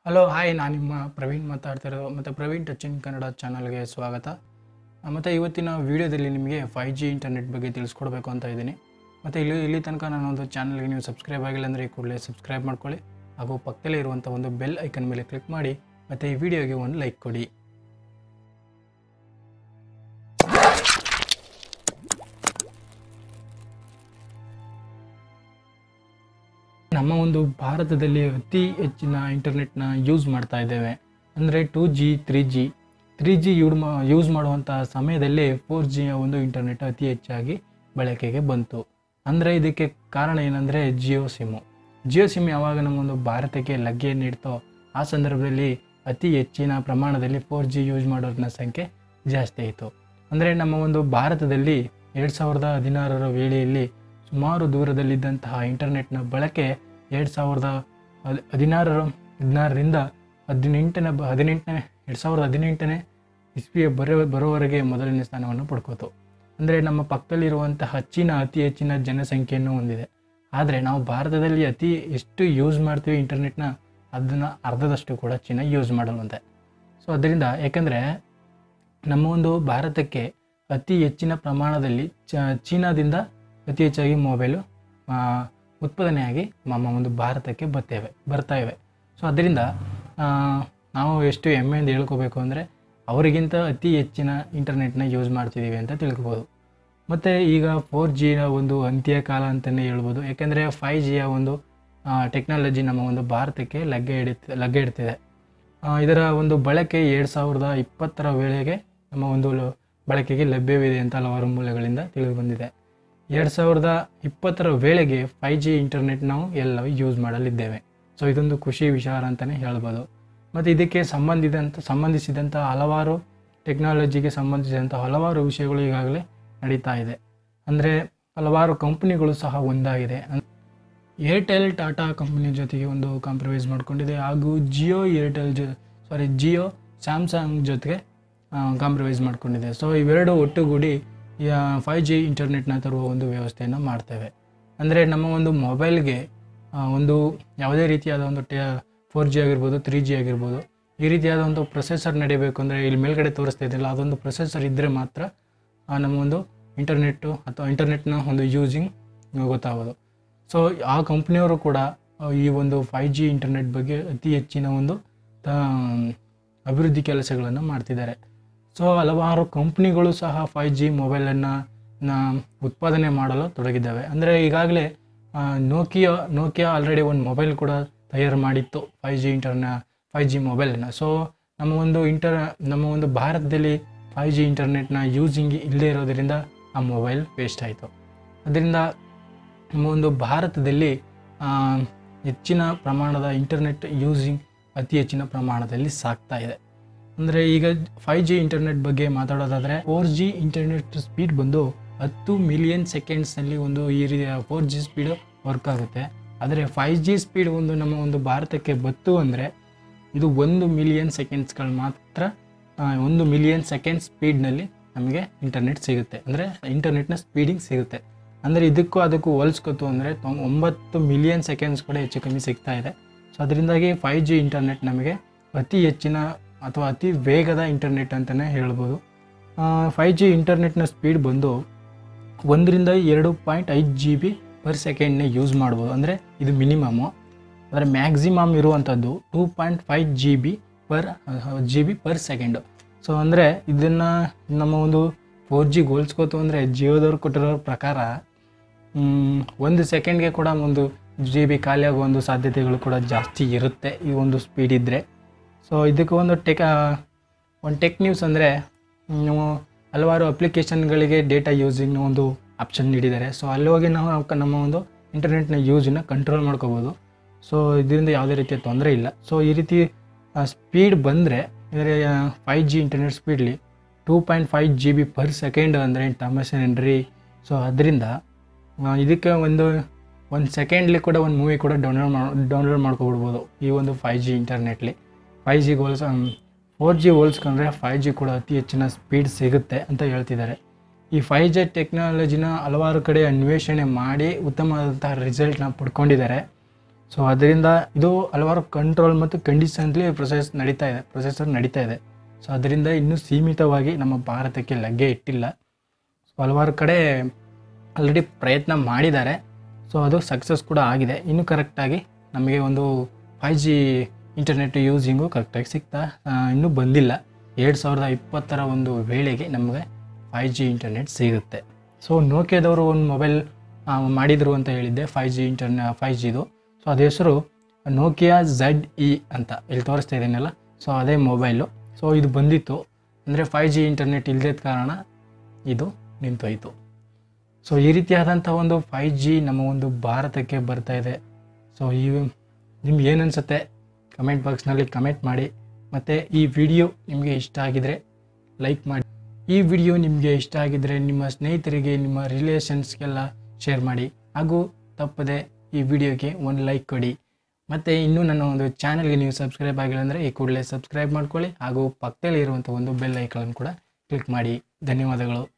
hello hi ನಾನು ನಿಮ್ಮ ಪ್ರವೀಣ್ ಮಾತಾಡ್ತಿರೋದು ಮತ್ತು ಪ್ರವೀಣ್ ಟಚ್ ಇನ್ ಕನ್ನಡ ಚಾನಲ್ಗೆ ಸ್ವಾಗತ ಮತ್ತು ಇವತ್ತಿನ ವಿಡಿಯೋದಲ್ಲಿ ನಿಮಗೆ ಫೈ ಜಿ ಇಂಟರ್ನೆಟ್ ಬಗ್ಗೆ ತಿಳಿಸ್ಕೊಡ್ಬೇಕು ಅಂತ ಇದ್ದೀನಿ ಮತ್ತು ಇಲ್ಲಿ ಇಲ್ಲಿ ತನಕ ನನ್ನ ಒಂದು ಚಾನಲ್ಗೆ ನೀವು ಸಬ್ಸ್ಕ್ರೈಬ್ ಆಗಿಲ್ಲ ಅಂದರೆ ಈ ಕೂಡಲೇ ಸಬ್ಸ್ಕ್ರೈಬ್ ಮಾಡ್ಕೊಳ್ಳಿ ಹಾಗೂ ಪಕ್ಕದಲ್ಲೇ ಇರುವಂಥ ಒಂದು ಬೆಲ್ ಐಕನ್ ಮೇಲೆ ಕ್ಲಿಕ್ ಮಾಡಿ ಮತ್ತು ಈ ವಿಡಿಯೋಗೆ ಒಂದು ಲೈಕ್ ಕೊಡಿ ನಮ್ಮ ಒಂದು ಭಾರತದಲ್ಲಿ ಅತಿ ಹೆಚ್ಚಿನ ಇಂಟರ್ನೆಟ್ನ ಯೂಸ್ ಮಾಡ್ತಾ ಇದ್ದೇವೆ ಅಂದರೆ two G three G three G ಯೂಡ್ ಮಾ ಯೂಸ್ ಮಾಡುವಂಥ ಸಮಯದಲ್ಲಿ ಫೋರ್ ಜಿಯ ಒಂದು ಇಂಟರ್ನೆಟ್ ಅತಿ ಹೆಚ್ಚಾಗಿ ಬಳಕೆಗೆ ಬಂತು ಅಂದರೆ ಇದಕ್ಕೆ ಕಾರಣ ಏನಂದರೆ ಜಿಯೋ ಸಿಮ್ಮು ಜಿಯೋ ಸಿಮ್ ಯಾವಾಗ ನಮ್ಮ ಒಂದು ಭಾರತಕ್ಕೆ ಲಗ್ಗೆ ನೀಡ್ತೋ ಆ ಸಂದರ್ಭದಲ್ಲಿ ಅತಿ ಹೆಚ್ಚಿನ ಪ್ರಮಾಣದಲ್ಲಿ ಫೋರ್ ಜಿ ಯೂಸ್ ಮಾಡೋರನ್ನ ಸಂಖ್ಯೆ ಜಾಸ್ತಿ ಆಯಿತು ಅಂದರೆ ನಮ್ಮ ಒಂದು ಭಾರತದಲ್ಲಿ ಎರಡು ಸಾವಿರದ ಹದಿನಾರರ ವೇಳೆಯಲ್ಲಿ ಸುಮಾರು ದೂರದಲ್ಲಿದ್ದಂತಹ ಇಂಟರ್ನೆಟ್ನ ಬಳಕೆ ಎರಡು ಸಾವಿರದ ಹದ್ ಹದಿನಾರರ ಹದಿನಾರರಿಂದ ಹದಿನೆಂಟನೇ ಬ ಹದಿನೆಂಟನೇ ಎರಡು ಸಾವಿರದ ಹದಿನೆಂಟನೇ ಇಸ್ವಿಯ ಬರೋ ಬರೋವರೆಗೆ ಮೊದಲನೇ ಸ್ಥಾನವನ್ನು ಪಡ್ಕೋತು ಅಂದರೆ ನಮ್ಮ ಪಕ್ಕದಲ್ಲಿರುವಂತಹ ಚೀನಾ ಅತಿ ಹೆಚ್ಚಿನ ಜನಸಂಖ್ಯೆಯನ್ನು ಹೊಂದಿದೆ ಆದರೆ ನಾವು ಭಾರತದಲ್ಲಿ ಅತಿ ಎಷ್ಟು ಯೂಸ್ ಮಾಡ್ತೀವಿ ಇಂಟರ್ನೆಟ್ನ ಅದನ್ನು ಅರ್ಧದಷ್ಟು ಕೂಡ ಚೀನಾ ಯೂಸ್ ಮಾಡಲ್ವಂತೆ ಸೊ ಅದರಿಂದ ಯಾಕಂದರೆ ನಮ್ಮ ಒಂದು ಭಾರತಕ್ಕೆ ಅತಿ ಹೆಚ್ಚಿನ ಪ್ರಮಾಣದಲ್ಲಿ ಚ ಚೀನಾದಿಂದ ಅತಿ ಹೆಚ್ಚಾಗಿ ಮೊಬೈಲು ಆ, ಉತ್ಪಾದನೆಯಾಗಿ ನಮ್ಮ ಒಂದು ಭಾರತಕ್ಕೆ ಬರ್ತೇವೆ ಬರ್ತಾ ಇವೆ ಸೊ ಅದರಿಂದ ಆ, ನಾವು ಎಷ್ಟು ಹೆಮ್ಮೆಯಿಂದ ಹೇಳ್ಕೋಬೇಕು ಅಂದರೆ ಅವರಿಗಿಂತ ಅತಿ ಹೆಚ್ಚಿನ ಇಂಟರ್ನೆಟ್ನ ಯೂಸ್ ಮಾಡ್ತಿದ್ದೀವಿ ಅಂತ ತಿಳ್ಕೊಬೋದು ಮತ್ತು ಈಗ ಫೋರ್ ಜಿಯ ಒಂದು ಅಂತ್ಯಕಾಲ ಅಂತಲೇ ಹೇಳ್ಬೋದು ಯಾಕೆಂದರೆ ಫೈ ಜಿಯ ಒಂದು ಟೆಕ್ನಾಲಜಿ ನಮ್ಮ ಒಂದು ಭಾರತಕ್ಕೆ ಲಗ್ಗೆ ಹಿಡಿತ ಲಗ್ಗೆ ಇಡ್ತಿದೆ ಆ, ಇದರ ಒಂದು ಬಳಕೆ ಎರಡು ಸಾವಿರದ ಇಪ್ಪತ್ತರ ವೇಳೆಗೆ ನಮ್ಮ ಒಂದು ಲ- ಬಳಕೆಗೆ ಲಭ್ಯವಿದೆ ಅಂತ ಹಲವಾರು ಮೂಲಗಳಿಂದ ತಿಳಿದು ಬಂದಿದೆ ಎರಡು ಸಾವಿರದ ಇಪ್ಪತ್ತರ ವೇಳೆಗೆ ಫೈ ಜಿ ಇಂಟರ್ನೆಟ್ ನಾವು ಎಲ್ಲವೂ ಯೂಸ್ ಮಾಡಲಿದ್ದೇವೆ ಸೊ ಇದೊಂದು ಖುಷಿ ವಿಚಾರ ಅಂತಲೇ ಹೇಳ್ಬೋದು ಮತ್ತು ಇದಕ್ಕೆ ಸಂಬಂಧಿಸಿದಂಥ ಸಂಬಂಧಿಸಿದಂಥ ಹಲವಾರು ಟೆಕ್ನಾಲಜಿಗೆ ಸಂಬಂಧಿಸಿದಂಥ ಹಲವಾರು ವಿಷಯಗಳು ಈಗಾಗಲೇ ನಡೀತಾ ಇದೆ ಅಂದರೆ ಹಲವಾರು ಕಂಪ್ನಿಗಳು ಸಹ ಒಂದಾಗಿದೆ ಏರ್ಟೆಲ್ ಟಾಟಾ ಕಂಪ್ನಿ ಜೊತೆಗೆ ಒಂದು ಕಾಂಪ್ರಮೈಸ್ ಮಾಡ್ಕೊಂಡಿದೆ ಹಾಗೂ ಜಿಯೋ ಏರ್ಟೆಲ್ ಜೊ ಸಾರಿ ಜಿಯೋ ಸ್ಯಾಮ್ಸಂಗ್ ಜೊತೆಗೆ ಕಾಂಪ್ರಮೈಸ್ ಮಾಡ್ಕೊಂಡಿದೆ ಸೊ ಇವೆರಡು ಒಟ್ಟುಗೂಡಿ ಫೈ ಜಿ ಇಂಟರ್ನೆಟ್ನ ತರುವ ಒಂದು ವ್ಯವಸ್ಥೆಯನ್ನು ಮಾಡ್ತೇವೆ ಅಂದರೆ ನಮ್ಮ ಒಂದು ಮೊಬೈಲ್ಗೆ ಆ, ಒಂದು ಯಾವುದೇ ರೀತಿಯಾದ ಒಂದು ಟೆ ಫೋರ್ ಜಿ ಆಗಿರ್ಬೋದು ತ್ರೀ ಜಿ ಆಗಿರ್ಬೋದು ಈ ರೀತಿಯಾದ ಒಂದು ಪ್ರೊಸೆಸರ್ ನಡಿಬೇಕು ಅಂದರೆ ಇಲ್ಲಿ ಮೇಲ್ಗಡೆ ತೋರಿಸ್ತಾ ಇದೆಯಲ್ಲ ಅದೊಂದು ಪ್ರೊಸೆಸರ್ ಇದ್ದರೆ ಮಾತ್ರ ಆ, ನಮ್ಮ ಒಂದು ಇಂಟರ್ನೆಟ್ಟು ಅಥವಾ ಇಂಟರ್ನೆಟ್ನ ಒಂದು ಯೂಸಿಂಗ್ ಗೊತ್ತಾಗೋದು ಸೊ ಆ ಕಂಪ್ನಿಯವರು ಕೂಡ ಆ, ಈ ಒಂದು ಫೈ ಜಿ ಇಂಟರ್ನೆಟ್ ಬಗ್ಗೆ ಅತಿ ಹೆಚ್ಚಿನ ಒಂದು ತ- ಅಭಿವೃದ್ಧಿ ಕೆಲಸಗಳನ್ನು ಮಾಡ್ತಿದ್ದಾರೆ ಸೊ ಹಲವಾರು ಕಂಪ್ನಿಗಳು ಸಹ ಫೈ ಜಿ ಮೊಬೈಲನ್ನು ಉತ್ಪಾದನೆ ಮಾಡಲು ತೊಡಗಿದ್ದಾವೆ ಅಂದರೆ ಈಗಾಗಲೇ ನೋಕಿಯಾ ನೋಕಿಯಾ ಆಲ್ರೆಡಿ ಒಂದು ಮೊಬೈಲ್ ಕೂಡ ತಯಾರು ಮಾಡಿತ್ತು five G internet five G ಮೊಬೈಲನ್ನು ಸೊ ನಮ್ಮ ಒಂದು ಇಂಟರ್ ನಮ್ಮ ಒಂದು ಭಾರತದಲ್ಲಿ ಫೈ ಜಿ ಇಂಟರ್ನೆಟ್ನ ಯೂಸಿಂಗ್ ಇಲ್ಲದೇ ಇರೋದರಿಂದ ಆ ಮೊಬೈಲ್ ವೇಸ್ಟ್ ಆಯಿತು ಅದರಿಂದ ನಮ್ಮ ಒಂದು ಭಾರತದಲ್ಲಿ ಆ, ಹೆಚ್ಚಿನ ಪ್ರಮಾಣದ ಇಂಟರ್ನೆಟ್ ಯೂಸಿಂಗ್ ಅತಿ ಹೆಚ್ಚಿನ ಪ್ರಮಾಣದಲ್ಲಿ ಸಾಗ್ತಾ ಇದೆ ಅಂದರೆ ಈಗ ಫೈ ಜಿ ಇಂಟರ್ನೆಟ್ ಬಗ್ಗೆ ಮಾತಾಡೋದಾದರೆ ಫೋರ್ ಜಿ ಇಂಟರ್ನೆಟ್ ಸ್ಪೀಡ್ ಬಂದು ಹತ್ತು ಮಿಲಿಯನ್ ಸೆಕೆಂಡ್ಸ್ನಲ್ಲಿ ಒಂದು ಈ ರೀತಿಯ ಫೋರ್ ಜಿ ಸ್ಪೀಡ್ ವರ್ಕ್ ಆಗುತ್ತೆ ಆದರೆ ಫೈ ಜಿ ಸ್ಪೀಡ್ ಒಂದು ನಮ್ಮ ಒಂದು ಭಾರತಕ್ಕೆ ಬತ್ತು ಅಂದರೆ ಇದು ಒಂದು ಮಿಲಿಯನ್ ಸೆಕೆಂಡ್ಸ್ಗಳು ಮಾತ್ರ ಆ, ಒಂದು ಮಿಲಿಯನ್ ಸೆಕೆಂಡ್ ಸ್ಪೀಡ್ನಲ್ಲಿ ನಮಗೆ ಇಂಟರ್ನೆಟ್ ಸಿಗುತ್ತೆ ಅಂದರೆ ಇಂಟರ್ನೆಟ್ನ ಸ್ಪೀಡಿಂಗ್ ಸಿಗುತ್ತೆ ಅಂದರೆ ಇದಕ್ಕೂ ಅದಕ್ಕೂ ಹೋಲಿಸ್ಕೊತು ಅಂದರೆ ಒಂಬತ್ತು ಮಿಲಿಯನ್ ಸೆಕೆಂಡ್ಸ್ ಕೂಡ ಹೆಚ್ಚು ಕಮ್ಮಿ ಸಿಗ್ತಾ ಇದೆ ಸೊ ಅದರಿಂದಾಗಿ ಫೈ ಜಿ ಇಂಟರ್ನೆಟ್ ನಮಗೆ ಅತಿ ಹೆಚ್ಚಿನ ಅಥವಾ ಅತಿ ವೇಗದ ಇಂಟರ್ನೆಟ್ ಅಂತಲೇ ಹೇಳ್ಬೋದು ಫೈ ಜಿ ಇಂಟರ್ನೆಟ್ನ ಸ್ಪೀಡ್ ಬಂದು ಒಂದರಿಂದ ಎರಡು ಪಾಯಿಂಟ್ ಐದು ಜಿ ಬಿ ಪರ್ ಸೆಕೆಂಡ್ನೇ ಯೂಸ್ ಮಾಡ್ಬೋದು ಅಂದರೆ ಇದು ಮಿನಿಮಮ್ಮು ಆದರೆ ಮ್ಯಾಕ್ಸಿಮಮ್ ಇರುವಂಥದ್ದು two point five G B per G B per second so ಅಂದರೆ ಇದನ್ನು ನಮ್ಮ ಒಂದು ಫೋರ್ ಜಿ ಹೋಲ್ಸ್ಕೋತು ಅಂದರೆ ಜಿಯೋದವ್ರು ಕೊಟ್ಟಿರೋ ಪ್ರಕಾರ ಮ್, ಒಂದು ಸೆಕೆಂಡ್ಗೆ ಕೂಡ ಒಂದು ಜಿ ಬಿ ಖಾಲಿ ಆಗೋ ಒಂದು ಸಾಧ್ಯತೆಗಳು ಕೂಡ ಜಾಸ್ತಿ ಇರುತ್ತೆ ಈ ಒಂದು ಸ್ಪೀಡ್ ಇದ್ದರೆ ಸೊ ಇದಕ್ಕೆ ಒಂದು ಟೆಕ್ ಒಂದು ಟೆಕ್ ನ್ಯೂಸ್ ಅಂದರೆ ನೀವು ಹಲವಾರು ಅಪ್ಲಿಕೇಶನ್ಗಳಿಗೆ ಡೇಟಾ ಯೂಸಿಂಗ್ನ ಒಂದು ಆಪ್ಷನ್ ನೀಡಿದ್ದಾರೆ ಸೊ ಅಲ್ಲಿ ಹೋಗಿ ನಾವು ಅವಕ್ಕೆ ನಮ್ಮ ಒಂದು ಇಂಟರ್ನೆಟ್ನ ಯೂಸನ್ನ ಕಂಟ್ರೋಲ್ ಮಾಡ್ಕೋಬೋದು ಸೊ ಇದರಿಂದ ಯಾವುದೇ ರೀತಿಯ ತೊಂದರೆ ಇಲ್ಲ ಸೊ ಈ ರೀತಿ ಸ್ಪೀಡ್ ಬಂದರೆ ಇದರ ಫೈ ಜಿ ಇಂಟರ್ನೆಟ್ ಸ್ಪೀಡ್ಲಿ two point five G B per second ಅಂದರೆ ತಮಾಷೆನೇನ್ರಿ ಸೊ ಅದರಿಂದ ಇದಕ್ಕೆ ಒಂದು ಒಂದು ಸೆಕೆಂಡ್ಲಿ ಕೂಡ ಒಂದು ಮೂವಿ ಕೂಡ ಡೌನ್ಲೋಡ್ ಮಾಡಿ ಡೌನ್ಲೋಡ್ ಮಾಡ್ಕೊಬಿಡ್ಬೋದು ಈ ಒಂದು ಫೈ ಜಿ ಇಂಟರ್ನೆಟ್ಲಿ ಫೈ ಜಿಗೆ ಹೋಲ್ಸ್ ಫೋರ್ ಜಿ ಹೋಲ್ಸ್ಕೊಂಡ್ರೆ ಫೈ ಜಿ ಕೂಡ ಅತಿ ಹೆಚ್ಚಿನ ಸ್ಪೀಡ್ ಸಿಗುತ್ತೆ ಅಂತ ಹೇಳ್ತಿದ್ದಾರೆ ಈ ಫೈ ಜಿ ಟೆಕ್ನಾಲಜಿನ ಹಲವಾರು ಕಡೆ ಅನ್ವೇಷಣೆ ಮಾಡಿ ಉತ್ತಮವಾದಂತಹ ರಿಸಲ್ಟ್ನ ಪಡ್ಕೊಂಡಿದ್ದಾರೆ ಸೊ ಅದರಿಂದ ಇದು ಹಲವಾರು ಕಂಟ್ರೋಲ್ ಮತ್ತು ಕಂಡೀಷನ್ಲಿ ಪ್ರೊಸೆಸ್ ನಡೀತಾ ಇದೆ ಪ್ರೊಸೆಸರ್ ನಡೀತಾ ಇದೆ ಸೊ ಅದರಿಂದ ಇನ್ನೂ ಸೀಮಿತವಾಗಿ ನಮ್ಮ ಭಾರತಕ್ಕೆ ಲಗ್ಗೆ ಇಟ್ಟಿಲ್ಲ ಸೊ ಹಲವಾರು ಕಡೆ ಆಲ್ರೆಡಿ ಪ್ರಯತ್ನ ಮಾಡಿದ್ದಾರೆ ಸೊ ಅದು ಸಕ್ಸಸ್ ಕೂಡ ಆಗಿದೆ ಇನ್ನೂ ಕರೆಕ್ಟಾಗಿ ನಮಗೆ ಒಂದು ಫೈವ್ ಜಿ ಇಂಟರ್ನೆಟ್ ಯೂಸಿಂಗು ಕರೆಕ್ಟಾಗಿ ಸಿಗ್ತಾ ಆ, ಇನ್ನೂ ಬಂದಿಲ್ಲ ಎರಡು ಸಾವಿರದ ಇಪ್ಪತ್ತರ ಒಂದು ವೇಳೆಗೆ ನಮಗೆ ಫೈವ್ ಜಿ ಇಂಟರ್ನೆಟ್ ಸಿಗುತ್ತೆ ಸೊ ನೋಕಿಯಾದವರು ಒಂದು ಮೊಬೈಲ್ ಮಾಡಿದರು ಅಂತ ಹೇಳಿದ್ದೆ ಫೈವ್ ಜಿ ಇಂಟರ್ನೆ ಫೈವ್ ಜಿದು ಸೊ ಅದ ಹೆಸರು ನೋಕಿಯಾ ಝಡ್ ಇ ಅಂತ ಇಲ್ಲಿ ತೋರಿಸ್ತಾ ಇದ್ದೀನಲ್ಲ ಸೊ ಅದೇ ಮೊಬೈಲು ಸೊ ಇದು ಬಂದಿತ್ತು ಅಂದರೆ ಫೈವ್ ಜಿ ಇಂಟರ್ನೆಟ್ ಇಲ್ಲದ ಕಾರಣ ಇದು ನಿಂತೋಯ್ತು ಸೊ ಈ ರೀತಿಯಾದಂಥ ಒಂದು ಫೈವ್ ಜಿ ನಮ್ಮ ಒಂದು ಭಾರತಕ್ಕೆ ಬರ್ತಾ ಇದೆ ಸೊ ಈ ನಿಮ್ಗೆ ಏನು ಅನಿಸುತ್ತೆ ಕಮೆಂಟ್ ಬಾಕ್ಸ್ನಲ್ಲಿ ಕಮೆಂಟ್ ಮಾಡಿ ಮತ್ತು ಈ ವಿಡಿಯೋ ನಿಮಗೆ ಇಷ್ಟ ಆಗಿದರೆ ಲೈಕ್ ಮಾಡಿ ಈ ವಿಡಿಯೋ ನಿಮಗೆ ಇಷ್ಟ ಆಗಿದ್ದರೆ ನಿಮ್ಮ ಸ್ನೇಹಿತರಿಗೆ ನಿಮ್ಮ ರಿಲೇಷನ್ಸ್ಗೆಲ್ಲ ಶೇರ್ ಮಾಡಿ ಹಾಗೂ ತಪ್ಪದೆ ಈ ವಿಡಿಯೋಗೆ ಒಂದು ಲೈಕ್ ಕೊಡಿ ಮತ್ತು ಇನ್ನೂ ನನ್ನ ಒಂದು ಚಾನಲ್ಗೆ ನೀವು ಸಬ್ಸ್ಕ್ರೈಬ್ ಆಗಿಲ್ಲ ಅಂದರೆ ಈ ಕೂಡಲೇ ಸಬ್ಸ್ಕ್ರೈಬ್ ಮಾಡ್ಕೊಳ್ಳಿ ಹಾಗೂ ಪಕ್ಕದಲ್ಲಿ ಇರುವಂಥ ಒಂದು ಬೆಲ್ ಐಕನ್ ಕೂಡ ಕ್ಲಿಕ್ ಮಾಡಿ ಧನ್ಯವಾದಗಳು